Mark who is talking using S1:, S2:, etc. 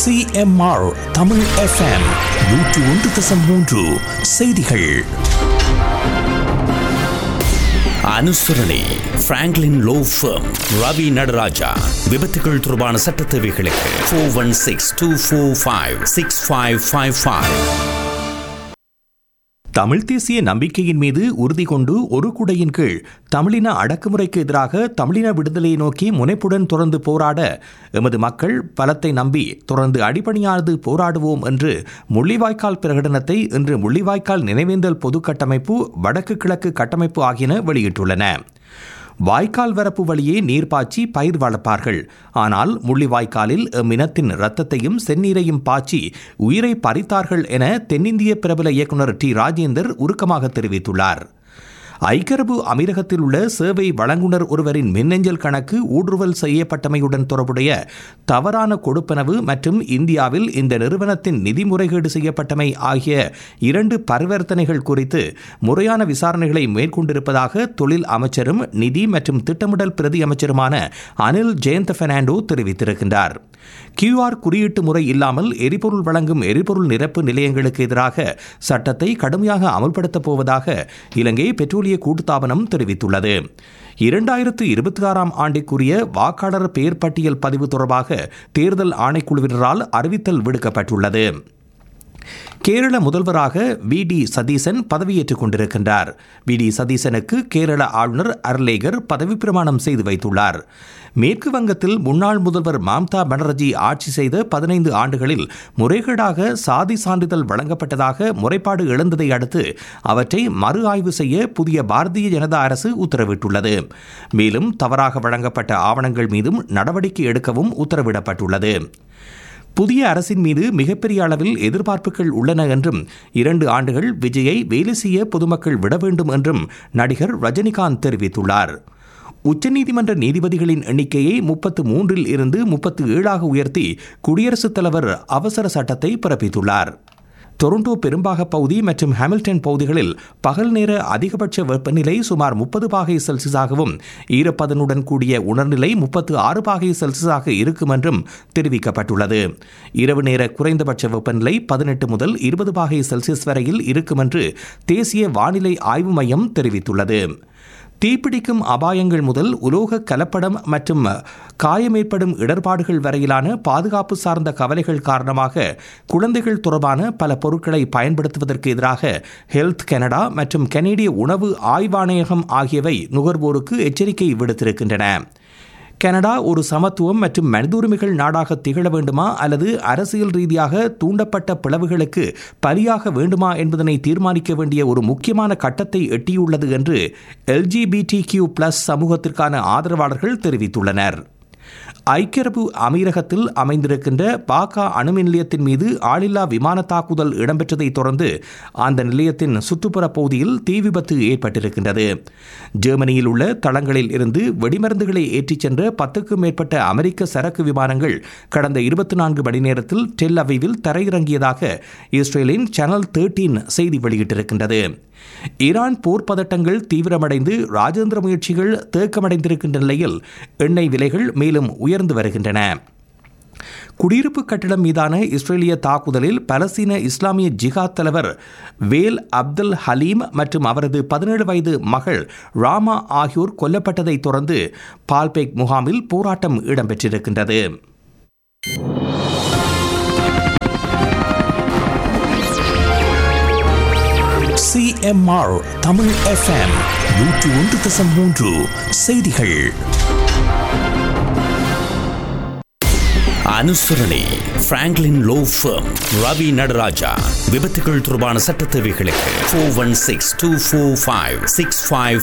S1: CMR Tamil FM நூற்று ஒன்று தசம் மூன்று செய்திகள் அனுசரணை Franklin law firm Ravi Nataraja விபத்துகள் தொடர்பான சட்ட தேவைகளுக்கு four one six two four five six five five five Tamil தேசிய நம்பிக்கையின் மீது உறுதி கொண்டு ஒரு குடையின் கீழ் தமிழின அடக்குமுறைக்கு எதிராக தமிழின விடுதலையை நோக்கி முனைப்புடன் தொடர்ந்து போராட எமது மக்கள் பலத்தை நம்பி தொடர்ந்து அடிபணியாது போராடுவோம் என்று முள்ளிவாய்க்கால் பிரகடனத்தை இன்று முள்ளிவாய்க்கால் நினைவேந்தல் பொது கட்டமைப்பு வடக்கு கிழக்கு கட்டமைப்பு ஆகியன வெளியிட்டுள்ளன வாய்க்கால் வரப்பு வழியே நீர் பாய்ச்சி பயிர் வளர்ப்பார்கள் ஆனால் முள்ளிவாய்க்காலில் எம்மினத்தின் இரத்தத்தையும் செந்நீரையும் பாய்ச்சி உயிரை பறித்தார்கள் என தென்னிந்திய பிரபல இயக்குனர் டி ராஜேந்தர் உருக்கமாக தெரிவித்துள்ளார் ஐக்கியரபு அமீரகத்தில் உள்ள சேவை வழங்குனர் ஒருவரின் மின்னஞ்சல் கணக்கு ஊடுருவல் செய்யப்பட்டமையுடன் தொடர்புடைய தவறான கொடுப்பனவு மற்றும் இந்தியாவில் இந்த நிறுவனத்தின் நிதி முறைகேடு செய்யப்பட்டமை ஆகிய இரண்டு பரிவர்த்தனைகள் குறித்து முறையான விசாரணைகளை மேற்கொண்டிருப்பதாக தொழில் அமைச்சரும் நிதி மற்றும் திட்டமிடல் பிரதி அமைச்சருமான அனில் ஜெயந்த் பெர்னாண்டோ தெரிவித்திருக்கின்றார் கியூஆர் குறியீட்டு முறை இல்லாமல் எரிபொருள் வழங்கும் எரிபொருள் நிரப்பு நிலையங்களுக்கு எதிராக சட்டத்தை கடுமையாக அமல்படுத்தப் போவதாக இலங்கை பெட்ரோலிய கூட்டுத்தாபனம் தெரிவித்துள்ளது இரண்டாயிரத்து இருபத்தி ஆறாம் ஆண்டிற்குரிய வாக்காளர் பெயர் பட்டியல் பதிவு தொடர்பாக தேர்தல் ஆணைக்குழுவினரால் அறிவித்தல் விடுக்கப்பட்டுள்ளது கேரள முதல்வராக வி டி சதீசன் பதவியேற்றுக் கொண்டிருக்கின்றார் வி டி சதீசனுக்கு கேரள ஆளுநர் அர்லேகர் பதவி பிரமாணம் செய்து வைத்துள்ளார் மேற்கு வங்கத்தில் முன்னாள் முதல்வர் மம்தா பானர்ஜி ஆட்சி செய்த பதினைந்து ஆண்டுகளில் முறைகேடாக சாதி சான்றிதழ் வழங்கப்பட்டதாக முறைப்பாடு எழுந்ததை அடுத்து அவற்றை மறு ஆய்வு செய்ய புதிய பாரதிய ஜனதா அரசு உத்தரவிட்டுள்ளது மேலும் தவறாக வழங்கப்பட்ட ஆவணங்கள் மீதும் நடவடிக்கை எடுக்கவும் உத்தரவிடப்பட்டுள்ளது புதிய அரசின் மீது மிகப்பெரிய அளவில் எதிர்பார்ப்புகள் உள்ளன என்றும் இரண்டு ஆண்டுகள் விஜயை வேலை செய்ய பொதுமக்கள் விட வேண்டும் என்றும் நடிகர் ரஜினிகாந்த் தெரிவித்துள்ளார் உச்சநீதிமன்ற நீதிபதிகளின் எண்ணிக்கையை முப்பத்து மூன்றில் இருந்து முப்பத்து ஏழாக உயர்த்தி குடியரசுத் தலைவர் அவசர சட்டத்தை பிறப்பித்துள்ளார் டொரண்டோ பெரும்பாக பகுதி மற்றும் ஹாமில்டன் பகுதிகளில் பகல் நேர அதிகபட்ச வெப்பநிலை சுமார் முப்பது பாகை செல்சியஸாகவும் ஈரப்பதனுடன் கூடிய உணர்நிலை முப்பத்து ஆறு பாகை செல்சியஸாக இருக்கும் என்றும் தெரிவிக்கப்பட்டுள்ளது இரவு நேர குறைந்தபட்ச வெப்பநிலை பதினெட்டு முதல் இருபது பாகை செல்சியஸ் வரையில் இருக்கும் என்று தேசிய வானிலை ஆய்வு மையம் தெரிவித்துள்ளது தீப்பிடிக்கும் அபாயங்கள் முதல் உலோக கலப்படம் மற்றும் காயம் ஏற்படும் இடர்பாடுகள் வரையிலான பாதுகாப்பு சார்ந்த கவலைகள் காரணமாக குழந்தைகள் தொடர்பான பல பொருட்களை பயன்படுத்துவதற்கு எதிராக ஹெல்த் கனடா மற்றும் கனேடிய உணவு ஆய்வாணையகம் ஆகியவை நுகர்வோருக்கு எச்சரிக்கை விடுத்திருக்கின்றன கனடா ஒரு சமத்துவம் மற்றும் மனித உரிமைகள் நாடாக திகழ வேண்டுமா அல்லது அரசியல் ரீதியாக தூண்டப்பட்ட பிளவுகளுக்கு பலியாக வேண்டுமா என்பதனை தீர்மானிக்க வேண்டிய ஒரு முக்கியமான கட்டத்தை எட்டியுள்ளது என்று எல்ஜிபிடி கியூ பிளஸ் சமூகத்திற்கான ஆதரவாளர்கள் தெரிவித்துள்ளனர் ஐக்கிய அரபு அமீரகத்தில் அமைந்திருக்கின்ற பாக்கா அணுமின் நிலையத்தின் மீது ஆளில்லா விமான தாக்குதல் இடம்பெற்றதை தொடர்ந்து அந்த நிலையத்தின் சுற்றுப்புற பகுதியில் தீ விபத்து ஏற்பட்டிருக்கின்றது ஜெர்மனியில் உள்ள தளங்களில் இருந்து வெடிமருந்துகளை ஏற்றிச் சென்ற பத்துக்கும் மேற்பட்ட அமெரிக்க சரக்கு விமானங்கள் கடந்த இருபத்தி நான்கு மணி நேரத்தில் டெல் அவிவில் தரையிறங்கியதாக இஸ்ரேலின் சேனல் தேர்ட்டீன் செய்தி வெளியிட்டிருக்கின்றது ஈரான் போர் பதட்டங்கள் தீவிரமடைந்து ராஜேந்திர முயற்சிகள் தேக்கமடைந்திருக்கின்ற நிலையில் எண்ணெய் விலைகள் மேலும் உயர்ந்து வருகின்றன குடியிருப்பு கட்டிடம் மீதான இஸ்ரேலிய தாக்குதலில் பலஸ்தீன இஸ்லாமிய ஜிஹாத் தலைவர் வேல் அப்துல் ஹலீம் மற்றும் அவரது பதினேழு வயது மகள் ராமா ஆகியோர் கொல்லப்பட்டதை தொடர்ந்து பால்பேக் முகாமில் போராட்டம் இடம்பெற்றிருக்கின்றது சிஎம்ஆர் தமிழ் எஃப்எம் நூற்று ஒன்று தசம் மூன்று செய்திகள் அனுசரணை Franklin law firm Ravi Nataraja விபத்துகள் தொடர்பான சட்ட தேவைகளுக்கு four one six two four five six five